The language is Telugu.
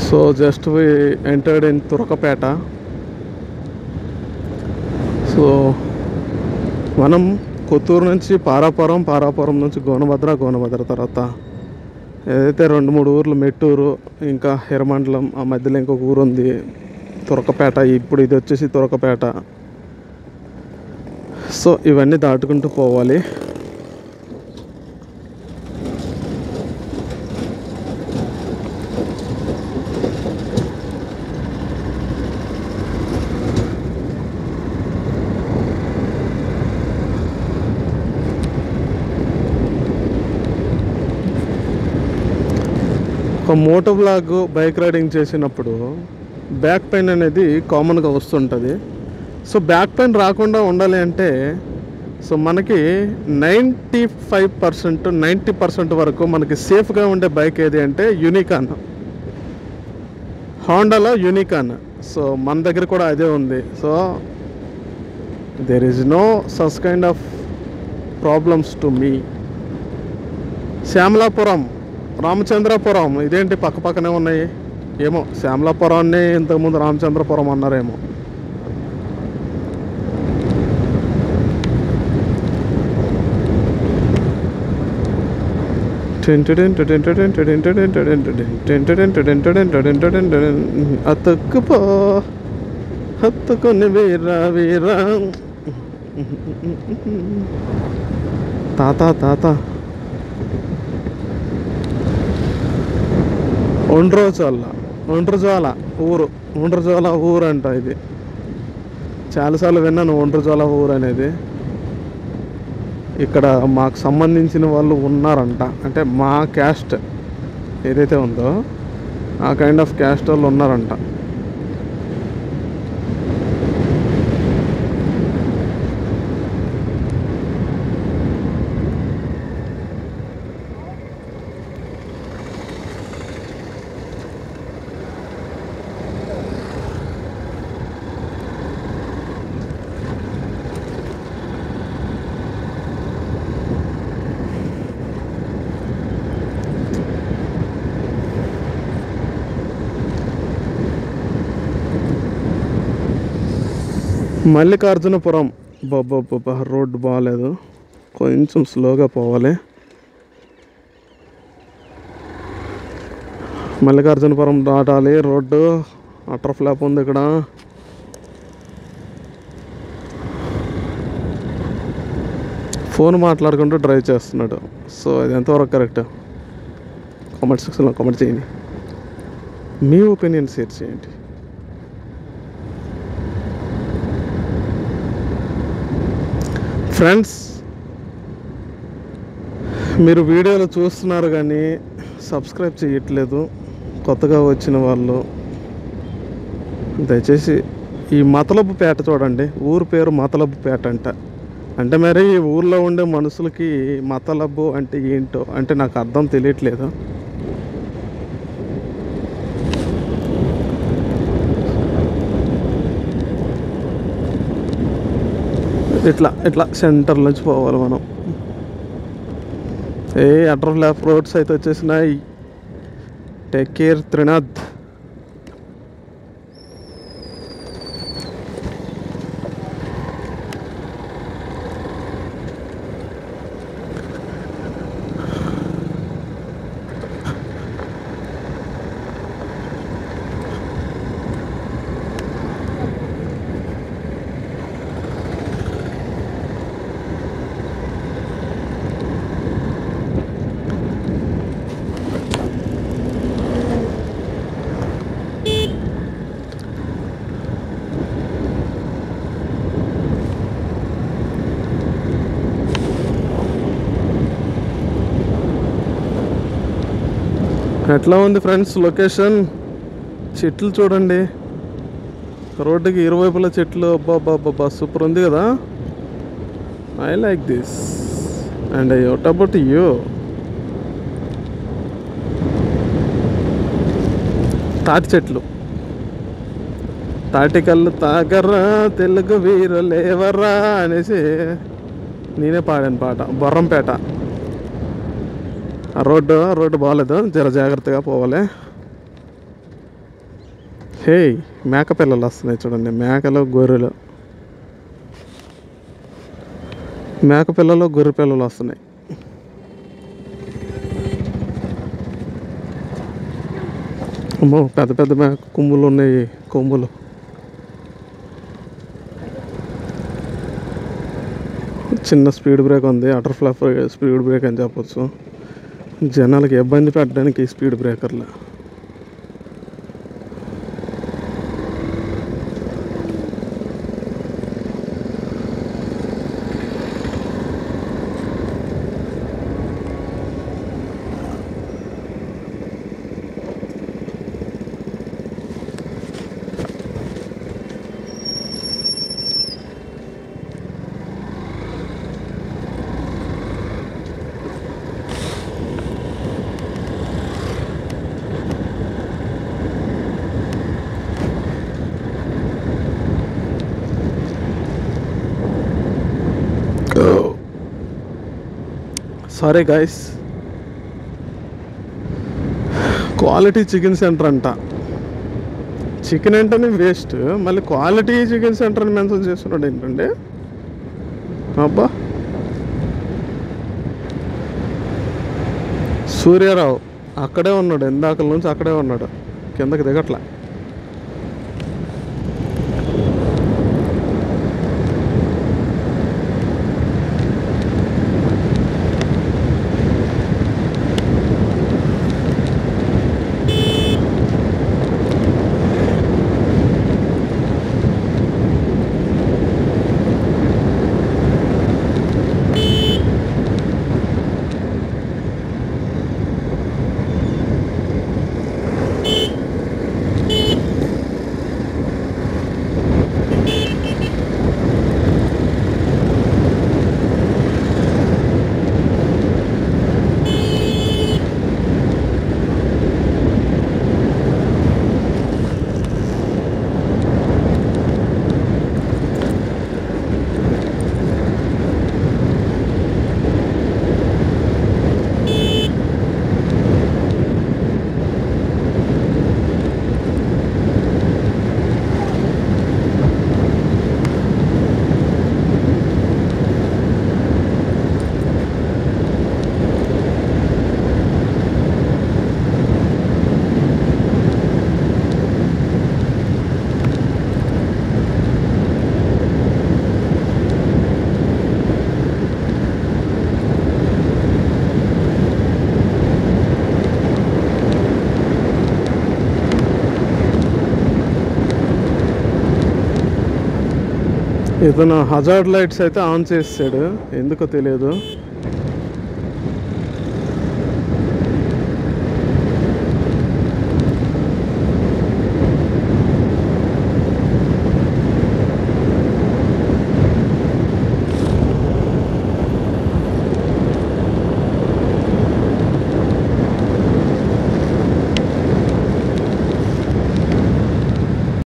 so just we entered in Turakapeta so మనం కొత్తూరు నుంచి పారాపురం పారాపురం నుంచి గోనభద్ర గోనభద్ర తర్వాత ఏదైతే రెండు మూడు ఊర్లు మెట్టూరు ఇంకా హిరమండలం ఆ మధ్యలో ఇంకొక ఊరు ఉంది తురకపేట ఇప్పుడు ఇది వచ్చేసి తురకపేట సో ఇవన్నీ దాటుకుంటూ పోవాలి ఒక మోటో బ్లాగ్ బైక్ రైడింగ్ చేసినప్పుడు బ్యాక్ పెయిన్ అనేది కామన్గా వస్తుంటుంది సో బ్యాక్ పెయిన్ రాకుండా ఉండాలి అంటే సో మనకి ninety five percent ninety percent వరకు మనకి సేఫ్గా ఉండే బైక్ ఏది అంటే యూనికాన్ హోండాలో యూనికాన్ సో మన దగ్గర కూడా అదే ఉంది so there is no such kind of problems to me Shyamalapuram Ramachandrapuram ఇదేంటి పక్క పక్కనే ఉన్నాయి ఏమో శ్యామలాపురాన్ని ఇంతకుముందు రామచంద్రపురం అన్నారేమో అతుక్కుపో హత్తుకొని వీరా వీరా తాత తాత ఒండ్రోజోల ఒండ్రజోల ఊరు ఒండ్రజోల ఊరు అంట ఇది చాలాసార్లు విన్నాను ఒండ్రజోల ఊరు అనేది ఇక్కడ మాకు సంబంధించిన వాళ్ళు ఉన్నారంట అంటే మా క్యాస్ట్ ఏదైతే ఉందో ఆ కైండ్ ఆఫ్ క్యాస్ట్ వాళ్ళు ఉన్నారంట మల్లికార్జునపురం బాబా రోడ్డు బాగాలేదు కొంచెం స్లోగా పోవాలి మల్లికార్జునపురం దాటాలి రోడ్డు అటర్ ఫ్లాప్ ఉంది ఇక్కడ ఫోన్ మాట్లాడుకుంటూ డ్రైవ్ చేస్తున్నాడు సో ఇది ఎంతవరకు కరెక్ట్ కామెంట్ సెక్షన్లో కామెంట్ చేయండి మీ ఒపీనియన్ షేర్ చేయండి ఫ్రెండ్స్ మీరు వీడియోలు చూస్తున్నారు కానీ సబ్స్క్రైబ్ చేయట్లేదు కొత్తగా వచ్చిన వాళ్ళు దయచేసి ఈ మతలబు పేట చూడండి ఊరు పేరు మతలబు పేట అంట అంటే మరి ఈ ఊర్లో ఉండే మనుషులకి మతలబు అంటే ఏంటో అంటే నాకు అర్థం తెలియట్లేదు ఇట్లా ఇట్లా సెంటర్ నుంచి పోవాలి మనం ఏ అటర్ ల్యాప్ రోడ్స్ అయితే వచ్చేసినాయి టేక్ కేర్ త్రినాథ్ ఎట్లా ఉంది ఫ్రెండ్స్ లొకేషన్ చెట్లు చూడండి రోడ్డుకి ఇరువైపుల చెట్లు అబ్బా సూపర్ ఉంది కదా I like this and what about you తాటి చెట్లు తాటి కళ్ళు తాగర్రా తెలుగు వీరులేవర్రా అనేసి నేనే పాడాను పాట బొర్రంపేట ఆ రోడ్డు రోడ్డు బాగాలేదు జర జాగ్రత్తగా పోవాలి హే మేక పిల్లలు వస్తున్నాయి చూడండి మేకలు గొర్రెలు మేక పిల్లలు గొర్రె పిల్లలు వస్తున్నాయి అమ్మో పెద్ద పెద్ద మేక కొమ్ములు ఉన్నాయి కొమ్ములు చిన్న స్పీడ్ బ్రేక్ ఉంది అటర్ ఫ్లాప్ స్పీడ్ బ్రేక్ అని చెప్పొచ్చు జనాలకి ఇబ్బంది పెట్టడానికి ఈ స్పీడ్ బ్రేకర్లు sorry guys quality chicken centre అంట చికెన్ అంటేనే వేస్ట్ మళ్ళీ క్వాలిటీ చికెన్ సెంటర్ అని మెన్షన్ చేస్తున్నాడు ఏంటంటే అబ్బా సూర్యారావు అక్కడే ఉన్నాడు ఇందాకల నుంచి అక్కడే ఉన్నాడు కిందకి దిగట్లా ఇతను హజార్డ్ లైట్స్ అయితే ఆన్ చేసాడు ఎందుకో తెలియదు